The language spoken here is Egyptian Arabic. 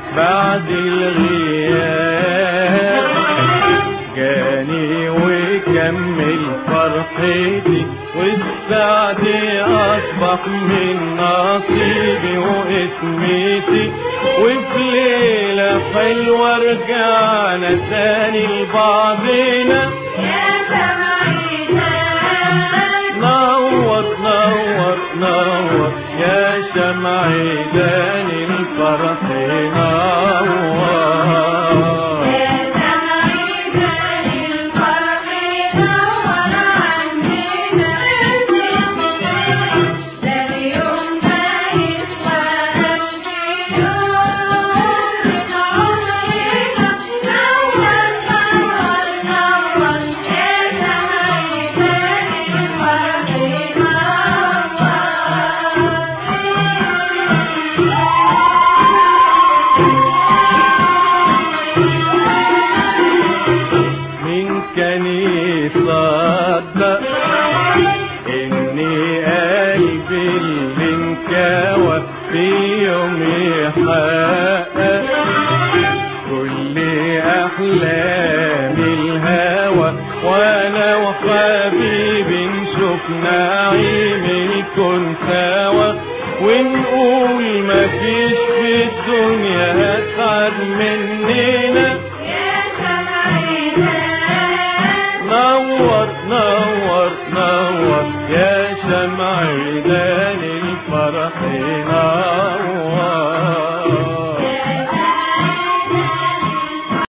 بعد الغياب جاني وكمل فرحتي والسعد أصبح من نصيبي واسمتي وفي ليلة حلوة رجعنا تاني لبعضنا نور نور نور يا شمعدان الفرح نور مين كان يصدق اني قلبي اللي انكوى في يوم يحقق كل احلام الهوى وانا وحبيبي نشوف نعيم الكون سوا ونقول مفيش في الدنيا